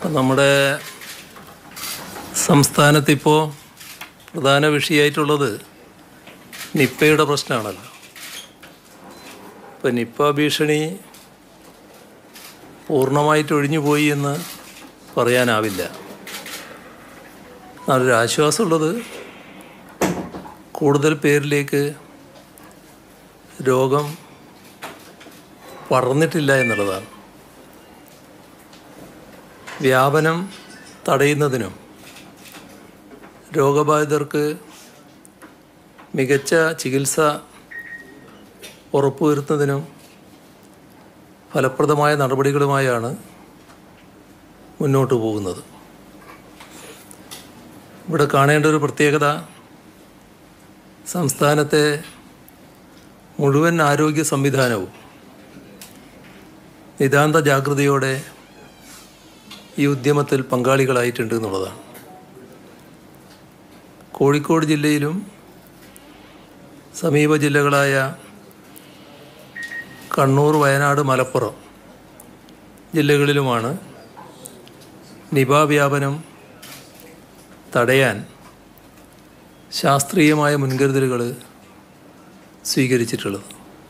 ഇപ്പം നമ്മുടെ സംസ്ഥാനത്തിപ്പോൾ പ്രധാന വിഷയമായിട്ടുള്ളത് നിപ്പയുടെ പ്രശ്നമാണല്ലോ ഇപ്പം നിപ്പ ഭീഷണി പൂർണ്ണമായിട്ട് ഒഴിഞ്ഞു പോയി എന്ന് പറയാനാവില്ല നല്ലൊരു ആശ്വാസമുള്ളത് കൂടുതൽ പേരിലേക്ക് രോഗം പടർന്നിട്ടില്ല എന്നുള്ളതാണ് വ്യാപനം തടയുന്നതിനും രോഗബാധിതർക്ക് മികച്ച ചികിത്സ ഉറപ്പുവരുത്തുന്നതിനും ഫലപ്രദമായ നടപടികളുമായാണ് മുന്നോട്ട് പോകുന്നത് ഇവിടെ കാണേണ്ട ഒരു പ്രത്യേകത സംസ്ഥാനത്തെ മുഴുവൻ ആരോഗ്യ സംവിധാനവും നിതാന്ത ജാഗ്രതയോടെ ഈ ഉദ്യമത്തിൽ പങ്കാളികളായിട്ടുണ്ട് എന്നുള്ളതാണ് കോഴിക്കോട് ജില്ലയിലും സമീപ ജില്ലകളായ കണ്ണൂർ വയനാട് മലപ്പുറം ജില്ലകളിലുമാണ് നിപ വ്യാപനം തടയാൻ ശാസ്ത്രീയമായ മുൻകരുതലുകൾ സ്വീകരിച്ചിട്ടുള്ളത്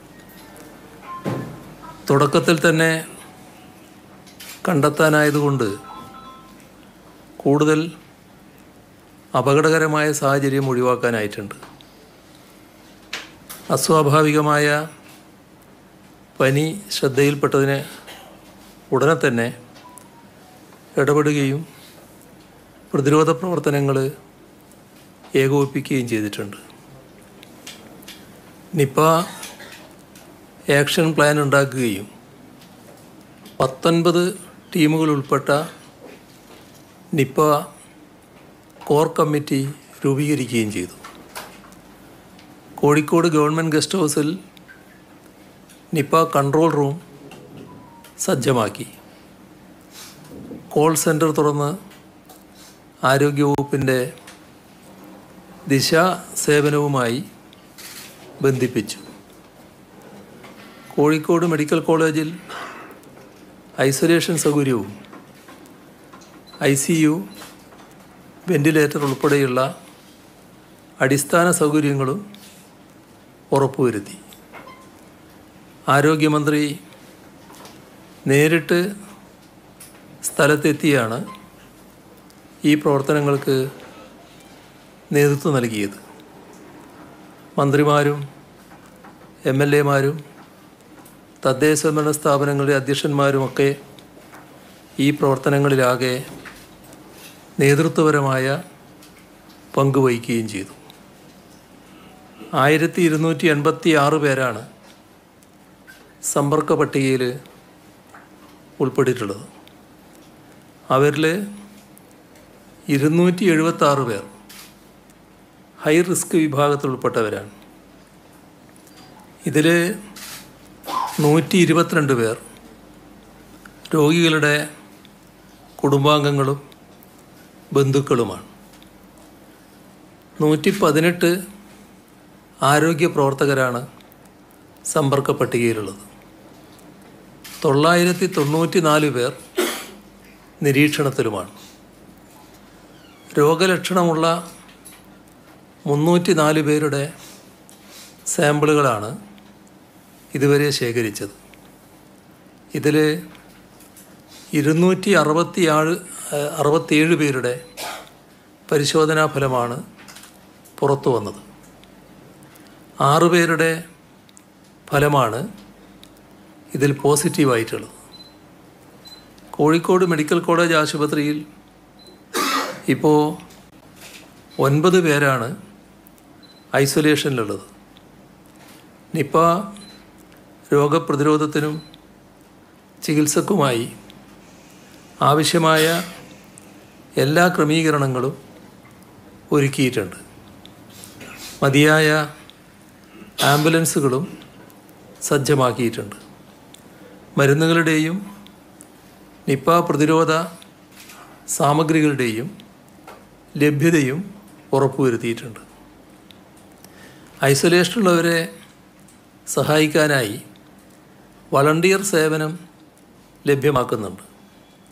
തുടക്കത്തിൽ തന്നെ കണ്ടെത്താനായതുകൊണ്ട് കൂടുതൽ അപകടകരമായ സാഹചര്യം ഒഴിവാക്കാനായിട്ടുണ്ട് അസ്വാഭാവികമായ പനി ശ്രദ്ധയിൽപ്പെട്ടതിന് ഉടനെ തന്നെ ഇടപെടുകയും പ്രതിരോധ പ്രവർത്തനങ്ങൾ ഏകോപിപ്പിക്കുകയും ചെയ്തിട്ടുണ്ട് നിപ്പ ആക്ഷൻ പ്ലാൻ ഉണ്ടാക്കുകയും പത്തൊൻപത് ടീമുകൾ ഉൾപ്പെട്ട നിപ്പ കോർ കമ്മിറ്റി രൂപീകരിക്കുകയും ചെയ്തു കോഴിക്കോട് ഗവൺമെൻറ് ഗസ്റ്റ് ഹൗസിൽ നിപ്പ കൺട്രോൾ റൂം സജ്ജമാക്കി കോൾ സെൻറ്റർ തുറന്ന് ആരോഗ്യവകുപ്പിൻ്റെ ദിശ സേവനവുമായി ബന്ധിപ്പിച്ചു കോഴിക്കോട് മെഡിക്കൽ കോളേജിൽ ഐസൊലേഷൻ സൗകര്യവും ഐ സി യു വെന്റിലേറ്റർ ഉൾപ്പെടെയുള്ള അടിസ്ഥാന സൗകര്യങ്ങളും ഉറപ്പുവരുത്തി ആരോഗ്യമന്ത്രി നേരിട്ട് സ്ഥലത്തെത്തിയാണ് ഈ പ്രവർത്തനങ്ങൾക്ക് നേതൃത്വം നൽകിയത് മന്ത്രിമാരും എം എൽ എമാരും തദ്ദേശ ഭരണ സ്ഥാപനങ്ങളുടെ അധ്യക്ഷന്മാരുമൊക്കെ ഈ പ്രവർത്തനങ്ങളിലാകെ നേതൃത്വപരമായ പങ്കുവഹിക്കുകയും ചെയ്തു ആയിരത്തി ഇരുന്നൂറ്റി എൺപത്തി ആറ് പേരാണ് സമ്പർക്ക പട്ടികയിൽ ഉൾപ്പെട്ടിട്ടുള്ളത് അവരിൽ ഇരുന്നൂറ്റി എഴുപത്താറ് പേർ ഹൈ റിസ്ക് വിഭാഗത്തിൽ ഉൾപ്പെട്ടവരാണ് ഇതിൽ നൂറ്റി ഇരുപത്തിരണ്ട് പേർ രോഗികളുടെ കുടുംബാംഗങ്ങളും ബന്ധുക്കളുമാണ് നൂറ്റി പതിനെട്ട് ആരോഗ്യ പ്രവർത്തകരാണ് സമ്പർക്ക പട്ടികയിലുള്ളത് തൊള്ളായിരത്തി തൊണ്ണൂറ്റി നാല് പേർ നിരീക്ഷണത്തിലുമാണ് രോഗലക്ഷണമുള്ള മുന്നൂറ്റി നാല് പേരുടെ സാമ്പിളുകളാണ് ഇതുവരെ ശേഖരിച്ചത് ഇതിൽ ഇരുന്നൂറ്റി അറുപത്തി ആറ് അറുപത്തിയേഴ് പേരുടെ പരിശോധനാ ഫലമാണ് പുറത്തു വന്നത് ആറ് പേരുടെ ഫലമാണ് ഇതിൽ പോസിറ്റീവായിട്ടുള്ളത് കോഴിക്കോട് മെഡിക്കൽ കോളേജ് ആശുപത്രിയിൽ ഇപ്പോൾ ഒൻപത് പേരാണ് ഐസൊലേഷനിലുള്ളത് നിപ്പ രോഗപ്രതിരോധത്തിനും ചികിത്സക്കുമായി ആവശ്യമായ എല്ലാ ക്രമീകരണങ്ങളും ഒരുക്കിയിട്ടുണ്ട് മതിയായ ആംബുലൻസുകളും സജ്ജമാക്കിയിട്ടുണ്ട് മരുന്നുകളുടെയും നിപ്പ പ്രതിരോധ സാമഗ്രികളുടെയും ലഭ്യതയും ഉറപ്പുവരുത്തിയിട്ടുണ്ട് ഐസൊലേഷനുള്ളവരെ സഹായിക്കാനായി വളണ്ടിയർ സേവനം ലഭ്യമാക്കുന്നുണ്ട്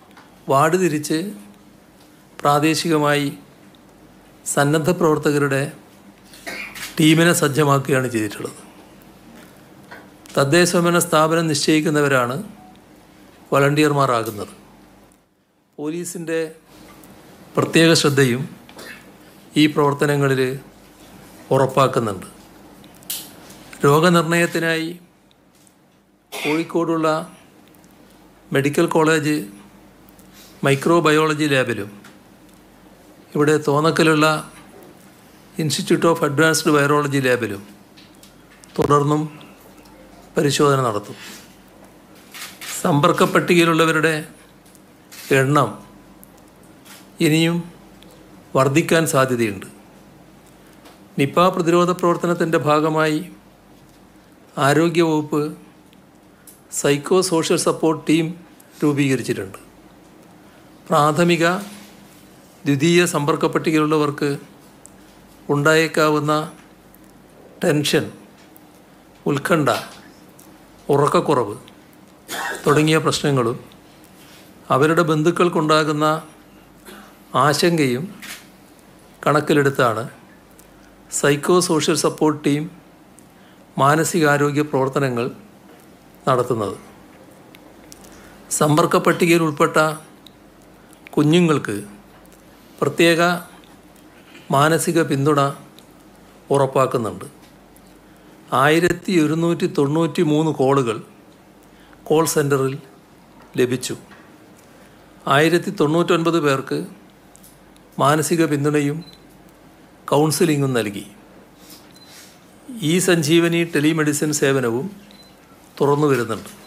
വാർഡ് തിരിച്ച് പ്രാദേശികമായി സന്നദ്ധ പ്രവർത്തകരുടെ ടീമിനെ സജ്ജമാക്കുകയാണ് ചെയ്തിട്ടുള്ളത് തദ്ദേശഭരണ സ്ഥാപനം നിശ്ചയിക്കുന്നവരാണ് വളണ്ടിയർമാരാകുന്നത് പോലീസിൻ്റെ പ്രത്യേക ശ്രദ്ധയും ഈ പ്രവർത്തനങ്ങളിൽ ഉറപ്പാക്കുന്നുണ്ട് രോഗനിർണയത്തിനായി കോഴിക്കോടുള്ള മെഡിക്കൽ കോളേജ് മൈക്രോബയോളജി ലാബിലും ഇവിടെ തോന്നക്കലുള്ള ഇൻസ്റ്റിറ്റ്യൂട്ട് ഓഫ് അഡ്വാൻസ്ഡ് വൈറോളജി ലാബിലും തുടർന്നും പരിശോധന നടത്തും സമ്പർക്ക പട്ടികയിലുള്ളവരുടെ എണ്ണം ഇനിയും വർദ്ധിക്കാൻ സാധ്യതയുണ്ട് നിപ്പ പ്രതിരോധ പ്രവർത്തനത്തിൻ്റെ ഭാഗമായി ആരോഗ്യവകുപ്പ് സൈക്കോ സോഷ്യൽ സപ്പോർട്ട് ടീം രൂപീകരിച്ചിട്ടുണ്ട് പ്രാഥമിക ദ്വിതീയ സമ്പർക്ക പട്ടികയിലുള്ളവർക്ക് ഉണ്ടായേക്കാവുന്ന ടെൻഷൻ ഉത്കണ്ഠ ഉറക്കക്കുറവ് തുടങ്ങിയ പ്രശ്നങ്ങളും അവരുടെ ബന്ധുക്കൾക്കുണ്ടാകുന്ന ആശങ്കയും കണക്കിലെടുത്താണ് സൈക്കോ സോഷ്യൽ സപ്പോർട്ട് ടീം മാനസികാരോഗ്യ പ്രവർത്തനങ്ങൾ നടത്തുന്നത് സമ്പർക്ക പട്ടികയിൽ ഉൾപ്പെട്ട കുഞ്ഞുങ്ങൾക്ക് പ്രത്യേക മാനസിക പിന്തുണ ഉറപ്പാക്കുന്നുണ്ട് ആയിരത്തി ഒരുന്നൂറ്റി തൊണ്ണൂറ്റി മൂന്ന് കോളുകൾ കോൾ സെൻറ്ററിൽ ലഭിച്ചു ആയിരത്തി തൊണ്ണൂറ്റൊൻപത് പേർക്ക് മാനസിക പിന്തുണയും കൗൺസിലിങ്ങും നൽകി ഈ സഞ്ജീവനി ടെലിമെഡിസിൻ സേവനവും തുറന്നു വരുന്നുണ്ട്